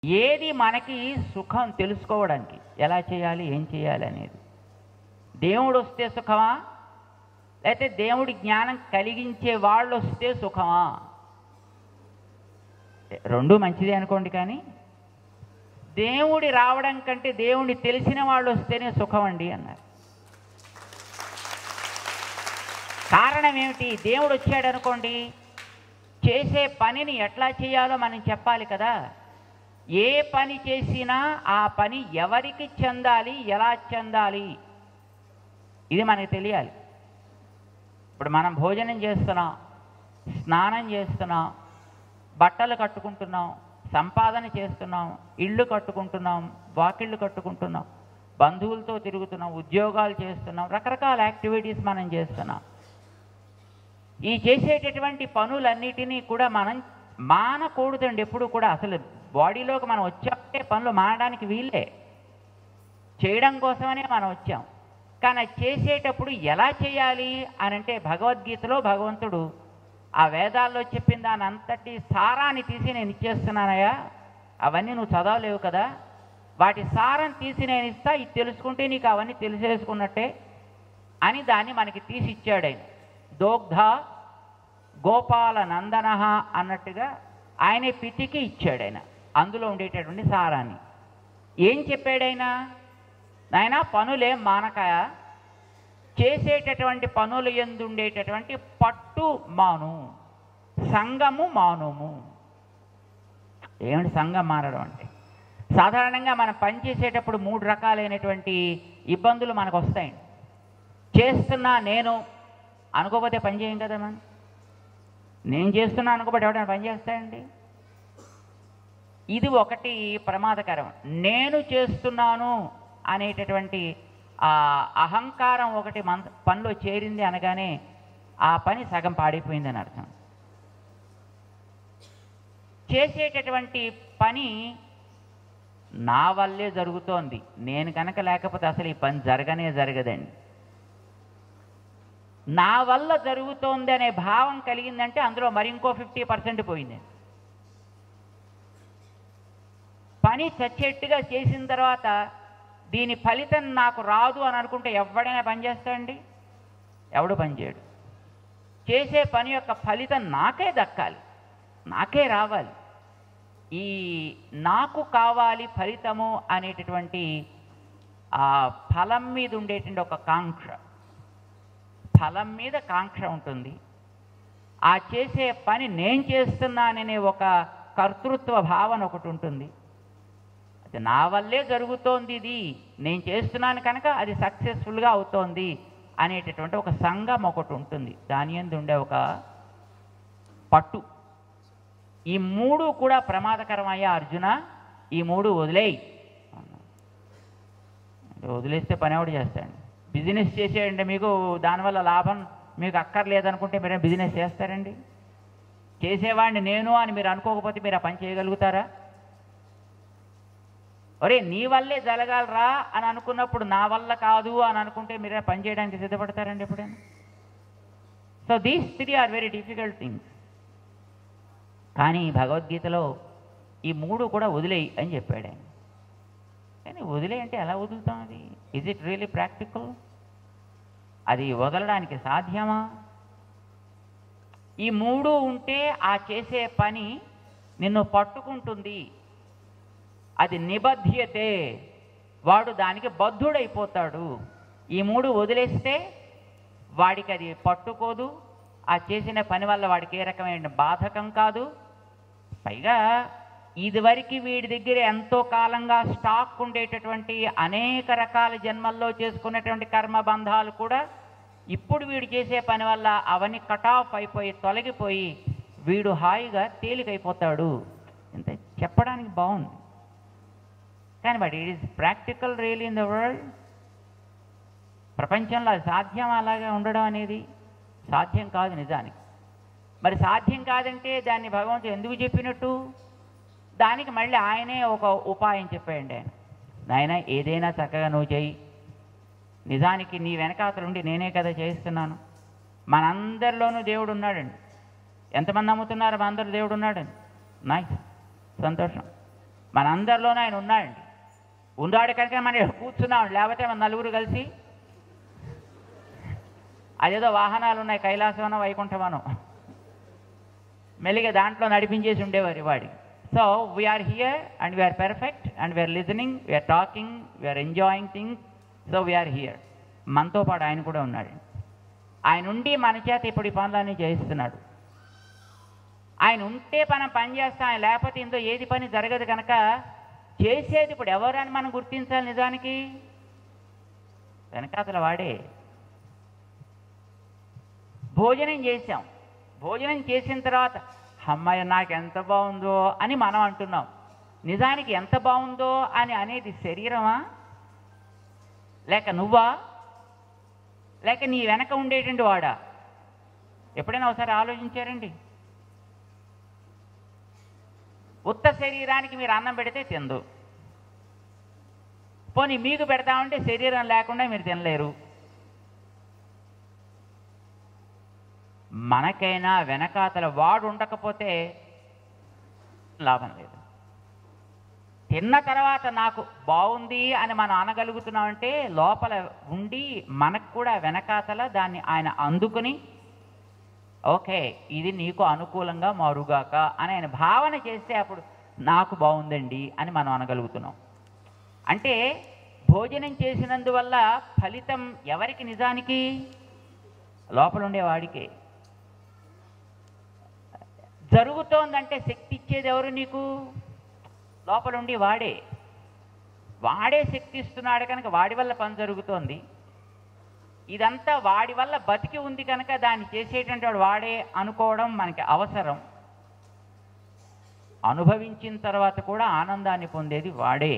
ఏది మనకి సుఖం తెలుసుకోవడానికి ఎలా చేయాలి ఏం చేయాలి అనేది దేవుడు వస్తే సుఖమా లేకపోతే దేవుడి జ్ఞానం కలిగించే వాళ్ళు వస్తే సుఖమా రెండు మంచిదే అనుకోండి కానీ దేవుడి రావడం కంటే దేవుడిని తెలిసిన వాళ్ళు వస్తేనే సుఖం అండి అన్నారు కారణం ఏమిటి దేవుడు వచ్చాడు అనుకోండి చేసే పనిని ఎట్లా చేయాలో మనం చెప్పాలి కదా ఏ పని చేసినా ఆ పని ఎవరికి చెందాలి ఎలా చెందాలి ఇది మనకు తెలియాలి ఇప్పుడు మనం భోజనం చేస్తున్నాం స్నానం చేస్తున్నాం బట్టలు కట్టుకుంటున్నాం సంపాదన చేస్తున్నాం ఇళ్ళు కట్టుకుంటున్నాం వాకిళ్ళు కట్టుకుంటున్నాం బంధువులతో తిరుగుతున్నాం ఉద్యోగాలు చేస్తున్నాం రకరకాల యాక్టివిటీస్ మనం చేస్తున్నాం ఈ చేసేటటువంటి పనులన్నిటినీ కూడా మనం మానకూడదండి ఎప్పుడు కూడా అసలు బాడీలోకి మనం వచ్చాకే పనులు మానడానికి వీలే చేయడం కోసమనే మనం వచ్చాం కానీ అది చేసేటప్పుడు ఎలా చేయాలి అని అంటే భగవద్గీతలో భగవంతుడు ఆ వేదాల్లో చెప్పిన దాని అంతటి సారాన్ని తీసి నేను ఇచ్చేస్తున్నానయ్యా అవన్నీ నువ్వు చదవలేవు కదా వాటి సారం తీసి నేను ఇస్తా ఇది తెలుసుకుంటే నీకు అవన్నీ తెలిసేసుకున్నట్టే అని దాన్ని మనకి తీసి ఇచ్చాడు ఆయన దోగ్ధ గోపాల నందన అన్నట్టుగా ఆయనే పితికి ఇచ్చాడు ఆయన అందులో ఉండేటటువంటి సారాన్ని ఏం చెప్పాడైనా నాయన పనులేం మానకాయ చేసేటటువంటి పనులు ఎందు ఉండేటటువంటి పట్టు మాను సంగము మానుము ఏమిటి సంఘం మారడం అంటే సాధారణంగా మనం పని చేసేటప్పుడు మూడు రకాలైనటువంటి ఇబ్బందులు మనకు వస్తాయండి చేస్తున్నా నేను అనుకోకపోతే పని చేయం కదా మనం నేను చేస్తున్నా అనుకోబట్టి ఎవడైనా పని చేస్తాయండి ఇది ఒకటి ప్రమాదకరం నేను చేస్తున్నాను అనేటటువంటి ఆ అహంకారం ఒకటి మన పనిలో చేరింది అనగానే ఆ పని సగం పాడైపోయిందని అర్థం చేసేటటువంటి పని నా వల్లే జరుగుతోంది నేను కనుక లేకపోతే అసలు ఈ పని జరగనే జరగదండి నా వల్ల జరుగుతోంది అనే భావం కలిగిందంటే అందులో మరి ఇంకో ఫిఫ్టీ పర్సెంట్ పోయింది పని చచ్చేట్టుగా చేసిన తర్వాత దీని ఫలితం నాకు రాదు అని అనుకుంటే ఎవడైనా పని చేస్తాడండి ఎవడు పని చేయడు చేసే పని యొక్క ఫలితం నాకే దక్కాలి నాకే రావాలి ఈ నాకు కావాలి ఫలితము అనేటటువంటి ఆ ఫలం మీద ఉండేటువంటి ఒక కాంక్ష ఫలం మీద కాంక్ష ఉంటుంది ఆ చేసే పని నేను చేస్తున్నాననే ఒక కర్తృత్వ భావన ఒకటి ఉంటుంది అది నా వల్లే జరుగుతోంది ఇది నేను చేస్తున్నాను కనుక అది సక్సెస్ఫుల్గా అవుతోంది అనేటటువంటి ఒక సంఘం ఒకటి ఉంటుంది దాని ఎందు ఉండే ఒక పట్టు ఈ మూడు కూడా ప్రమాదకరమయ్యా అర్జున ఈ మూడు వదిలేయి అంటే వదిలేస్తే పని ఎవడు చేస్తాడండి బిజినెస్ చేసేయండి మీకు దానివల్ల లాభం మీకు అక్కర్లేదనుకుంటే మీరే బిజినెస్ చేస్తారండి చేసేవాడిని నేను అని మీరు అనుకోకపోతే మీరు ఆ పని చేయగలుగుతారా ఒరే నీ వల్లే జరగాలరా అని అనుకున్నప్పుడు నా వల్ల కాదు అని అనుకుంటే మీరే పని చేయడానికి సిద్ధపడతారండి ఎప్పుడైనా so these three are very difficult things కానీ భగవద్గీతలో ఈ మూడు కూడా వదిలేయి అని చెప్పాడు ఆయన కానీ వదిలే అంటే ఎలా వదులుతాం అది ఇజ్ ఇట్ రియలీ ప్రాక్టికల్ అది వదలడానికి సాధ్యమా ఈ మూడు ఉంటే ఆ చేసే పని నిన్ను పట్టుకుంటుంది అది నిబధ్యతే వాడు దానికి బద్ధుడైపోతాడు ఈ మూడు వదిలేస్తే వాడికి అది పట్టుకోదు ఆ చేసిన పని వల్ల వాడికి ఏ రకమైన బాధకం కాదు పైగా ఇదివరకు వీడి దగ్గర ఎంతో కాలంగా స్టాక్ ఉండేటటువంటి అనేక రకాల జన్మల్లో చేసుకునేటువంటి కర్మబంధాలు కూడా ఇప్పుడు వీడు చేసే పని వల్ల అవన్నీ కట్ ఆఫ్ అయిపోయి తొలగిపోయి వీడు హాయిగా తేలికైపోతాడు ఇంత చెప్పడానికి బాగుంది కానీ but it is practical real in the world ప్రపంచంలో అది సాధ్యం అలాగా ఉండడం అనేది సాధ్యం కాదు నిజానికి మరి సాధ్యం కాదంటే దాన్ని భగవంతుడు ఎందుకు చెప్పినట్టు దానికి మళ్ళీ ఆయనే ఒక ఉపాయం చెప్పాయండి ఆయన నాయన ఏదైనా చక్కగా నువ్వు చెయ్యి నిజానికి నీ వెనకాతలుండి నేనే కదా చేయిస్తున్నాను మనందరిలోనూ దేవుడు ఉన్నాడండి ఎంతమంది నమ్ముతున్నారు మా అందరూ దేవుడు ఉన్నాడండి నైస్ సంతోషం మనందరిలోనూ ఆయన ఉన్నాడండి ఉన్నాడు కనుక మనం ఇక్కడ కూర్చున్నాం లేకపోతే మన నలుగురు కలిసి అదేదో వాహనాలు ఉన్నాయి కైలాసమనో వైకుంఠమనో మెల్లిగా దాంట్లో నడిపించేసి ఉండేవారు వాడి so we are here and we are perfect and we are listening we are talking we are enjoying things so we are here మనతో పాటు ఆయన కూడా ఉన్నాడు ఆయన ఉండి మన చేత ఇప్పుడు ఈ పనులన్నీ చేయిస్తున్నాడు ఆయన ఉంటే మనం పని చేస్తాం ఆయన లేకపోతే ఇందో ఏది పని జరగదు కనుక చేసేది ఇప్పుడు ఎవరు అని మనం గుర్తించాలి నిజానికి వెనకాతల వాడే భోజనం చేసాం భోజనం చేసిన తర్వాత అమ్మాయి నాకు ఎంత బాగుందో అని మనం అంటున్నాం నిజానికి ఎంత బాగుందో అని అనేది శరీరమా లేక నువ్వా లేక నీ వెనక ఉండేటువంటి వాడా ఎప్పుడైనా ఒకసారి ఆలోచించారండి ఉత్త శరీరానికి మీరు అన్నం పెడితే తిందు పోనీ మీకు పెడతామంటే శరీరం లేకుండా మీరు తినలేరు మనకైనా వెనకాతల వాడు ఉండకపోతే లాభం లేదు తిన్న తర్వాత నాకు బాగుంది అని మనం అనగలుగుతున్నామంటే లోపల ఉండి మనకు కూడా వెనకాతల దాన్ని ఆయన అందుకుని ఓకే ఇది నీకు అనుకూలంగా మారుగాక అని ఆయన భావన చేస్తే అప్పుడు నాకు బాగుందండి అని మనం అనగలుగుతున్నాం అంటే భోజనం చేసినందువల్ల ఫలితం ఎవరికి నిజానికి లోపల ఉండేవాడికే జరుగుతోందంటే శక్తి ఇచ్చేది ఎవరు నీకు లోపల ఉండి వాడే వాడే శక్తి ఇస్తున్నాడు కనుక వాడి వల్ల పని జరుగుతోంది ఇదంతా వాడి వల్ల బతికి ఉంది కనుక దాన్ని చేసేటువంటి వాడు వాడే అనుకోవడం మనకి అవసరం అనుభవించిన తర్వాత కూడా ఆనందాన్ని పొందేది వాడే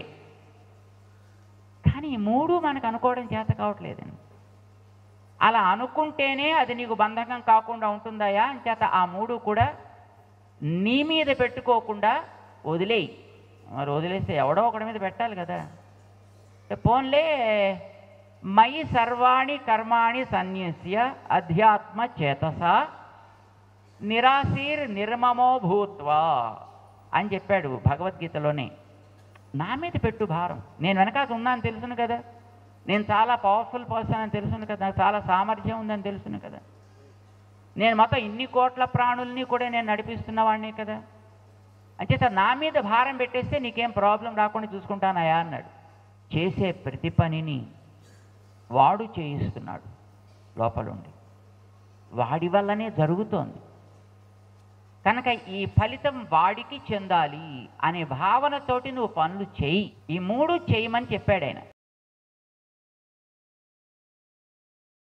కానీ ఈ మూడు మనకు అనుకోవడం చేత కావట్లేదండి అలా అనుకుంటేనే అది నీకు బంధకం కాకుండా ఉంటుందయా అని చేత ఆ మూడు కూడా నీ మీద పెట్టుకోకుండా వదిలేయి మరి వదిలేస్తే ఎవడో ఒకడి మీద పెట్టాలి కదా పోన్లే మయి సర్వాణి కర్మాణి సన్యస్య అధ్యాత్మ చేతస నిరాశీర్ నిర్మమో భూత్వా అని చెప్పాడు భగవద్గీతలోనే నా మీద పెట్టు భారం నేను వెనకాల ఉన్నాను తెలుసును కదా నేను చాలా పవర్ఫుల్ పర్సన్ అని తెలుసును కదా నాకు చాలా సామర్థ్యం ఉందని తెలుసును కదా నేను మొత్తం ఇన్ని కోట్ల ప్రాణుల్ని కూడా నేను నడిపిస్తున్నవాడిని కదా అంచేత నా మీద భారం పెట్టేస్తే నీకేం ప్రాబ్లం రాకుండా చూసుకుంటానయా అన్నాడు చేసే ప్రతి పనిని వాడు చేయిస్తున్నాడు లోపలుండి వాడి వల్లనే జరుగుతోంది కనుక ఈ ఫలితం వాడికి చెందాలి అనే భావనతోటి నువ్వు పనులు చేయి ఈ మూడు చేయమని చెప్పాడు ఆయన